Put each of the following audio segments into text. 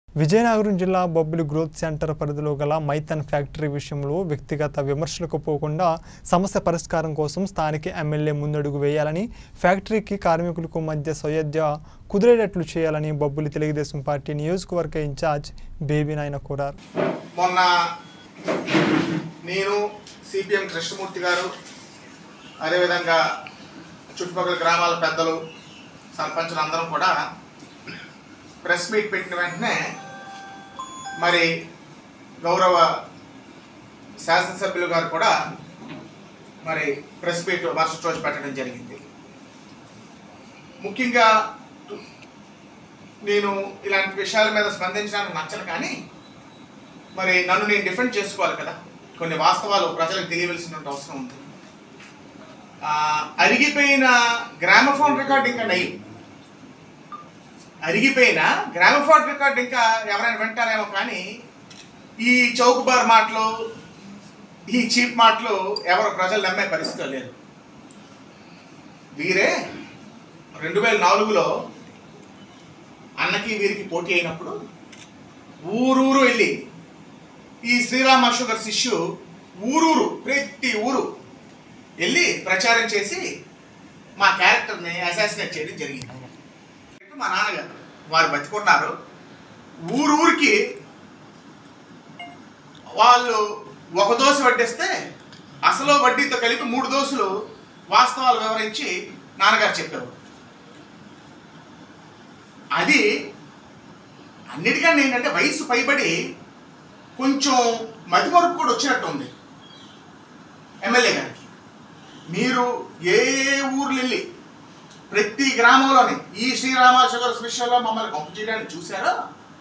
విజయనగరం జిల్లా Bobbili growth centre పరిధిలో గల మైతన్ ఫ్యాక్టరీ విషయంలో వ్యక్తిగత విమర్శలకు పోకుండా సమస్య పరిష్కారం కోసం స్థానిక ఎమ్మెల్యే ముందడుగు వేయాలని ఫ్యాక్టరీకి కార్మికులకు మధ్య సయోధ్య కుదిరేటట్లు చేయాలని బొబ్బిలి తెలుగుదేశం పార్టీ నియోజకవర్గ ఇన్ఛార్జ్ బేబీ నాయన కోరారు మొన్న నేను సిపిఎం కృష్ణమూర్తి గారు అదేవిధంగా చుట్టుపక్కల గ్రామాల పెద్దలు సర్పంచులు అందరం కూడా ప్రెస్ మీట్ పెట్టిన వెంటనే మరి గౌరవ శాసనసభ్యులు గారు కూడా మరి ప్రెస్ మీట్ మరుసటి రోజు పెట్టడం జరిగింది ముఖ్యంగా నేను ఇలాంటి విషయాల మీద స్పందించడానికి నచ్చను కానీ మరి నన్ను నేను డిఫెండ్ చేసుకోవాలి కదా కొన్ని వాస్తవాలు ప్రజలకు తెలియవలసిన అవసరం ఉంది ఆ, అరిగిపోయిన గ్రామఫోన్ రికార్డ్ ఇంకా నయం అరిగిపోయిన గ్రామఫోన్ రికార్డ్ ఇంకా ఎవరైనా వింటారేమో కానీ ఈ చౌకబార్ మాటలు ఈ చీప్ మాటలు ఎవరు ప్రజలు నమ్మే పరిస్థితి లేదు వీరే రెండు వేల నాలుగులో అన్నకి వీరికి పోటీ అయినప్పుడు ఊరూరు వెళ్ళి ఈ శ్రీరామ షుగర్స్ ఇష్యూ ఊరూరు ప్రతి ఊరు వెళ్ళి ప్రచారం చేసి మా క్యారెక్టర్ని అసాసినేట్ చేయడం జరిగింది మా నాన్నగారు వారు బతికున్నారు ఊరూరికి వాళ్ళు ఒక దోశ వడ్డిస్తే అసలు వడ్డీతో కలిపి మూడు దోశలు వాస్తవాలు వివరించి నాన్నగారు చెప్పేవారు అది అన్నిటికన్నా ఏంటంటే వయసు పైబడి కొంచెం మతిమరుపు కూడా వచ్చినట్టు ఉంది ఎమ్మెల్యే గారికి మీరు ఏ ఏ ఊర్లు వెళ్ళి ప్రతి గ్రామంలోని ఈ శ్రీరామ షుగర్స్ విషయంలో మమ్మల్ని పంపు చేయడానికి చూసారా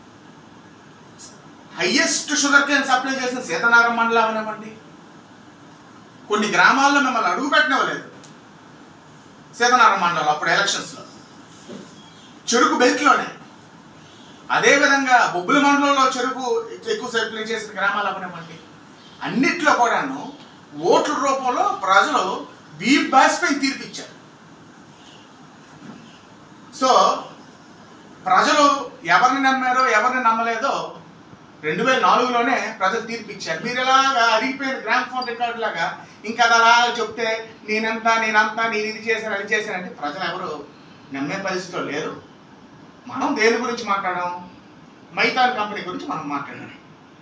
హయ్యెస్ట్ షుగర్ కేన్ సప్లై చేసిన సీతనారాయణ మండలం అవనివ్వండి కొన్ని గ్రామాల్లో మిమ్మల్ని అడుగు పెట్టనివ్వలేదు సీతనారాయణ మండలం అప్పుడు ఎలక్షన్స్లో చెరుకు బెల్ట్లోనే అదేవిధంగా బొబ్బుల మండలంలో చెరుకు ఎక్కువ సప్లై చేసిన గ్రామాలు అవనివ్వండి అన్నిట్లో కూడాను ఓట్ల రూపంలో ప్రజలు వీప్ బాసిపై తీర్పిచ్చారు సో ప్రజలు ఎవరిని నమ్మారో ఎవరిని నమ్మలేదో రెండు వేల నాలుగులోనే ప్రజలు తీర్పిచ్చారు మీరు ఎలాగా అడిగిపోయిన గ్రామ్ ఫోన్ రికార్డు లాగా ఇంకా అది అలా చెప్తే నేనంతా నేనంతా నేను ఇది చేశాను అది చేశానంటే ప్రజలు ఎవరు నమ్మే పరిస్థితిలో లేరు మనం దేని గురించి మాట్లాడాం మైతాన్ కంపెనీ గురించి మనం మాట్లాడాం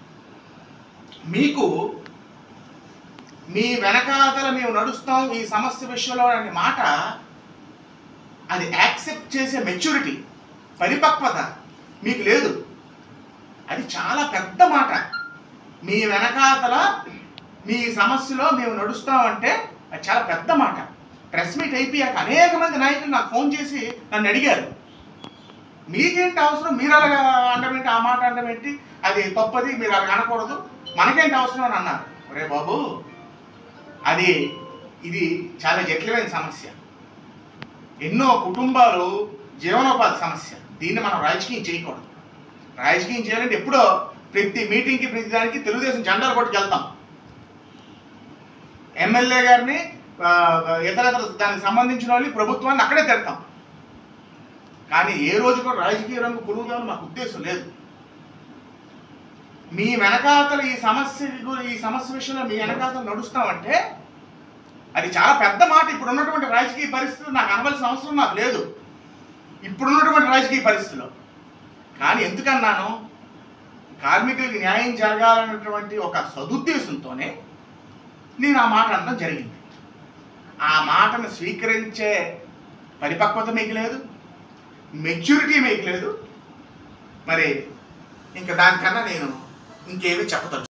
మీకు మీ వెనకాతల మేము నడుస్తాం ఈ సమస్య విషయంలో అనే మాట అది యాక్సెప్ట్ చేసే మెచ్యూరిటీ పరిపక్వత మీకు లేదు అది చాలా పెద్ద మాట మీ వెనకాతల మీ సమస్యలో మేము నడుస్తామంటే అది చాలా పెద్ద మాట ప్రెస్ మీట్ అయిపోయాక అనేక మంది నాయకులు నాకు ఫోన్ చేసి నన్ను అడిగారు మీకేంటి అవసరం మీరు అలాగా అండమేంటి ఆ మాట అండమేంటి అది తప్పది మీరు అలా అనకూడదు మనకేంటి అవసరం అని అన్నారు ఒరే బాబు అది ఇది చాలా జటిలమైన సమస్య ఎన్నో కుటుంబాలు జీవనోపాధి సమస్య దీన్ని మనం రాజకీయం చేయకూడదు రాజకీయం చేయాలంటే ఎప్పుడో ప్రతి మీటింగ్కి ప్రతి దానికి తెలుగుదేశం జెండాలు పట్టుకు వెళ్తాం ఎమ్మెల్యే గారిని ఆ, ఇతర ఇతర దానికి సంబంధించిన వాళ్ళని ప్రభుత్వాన్ని అక్కడే తిడతాం కానీ ఏ రోజు కూడా రాజకీయ రంగు పురుగుదామని మాకు ఉద్దేశం లేదు మీ వెనకాతల ఈ సమస్య గు- ఈ సమస్య విషయంలో మీ వెనకాతల నడుస్తామంటే అది చాలా పెద్ద మాట ఇప్పుడు ఉన్నటువంటి రాజకీయ పరిస్థితులు నాకు అనవలసిన అవసరం నాకు లేదు ఇప్పుడు ఉన్నటువంటి రాజకీయ పరిస్థితుల్లో కానీ ఎందుకన్నాను కార్మికులకి న్యాయం జరగాలన్నటువంటి ఒక సదుద్దేశంతోనే నేను ఆ మాట అనడం జరిగింది ఆ మాటను స్వీకరించే పరిపక్వత మీకు లేదు మెచ్యూరిటీ మీకు లేదు మరి ఇంకా దానికన్నా నేను ఇంకేమీ చెప్పదలుచు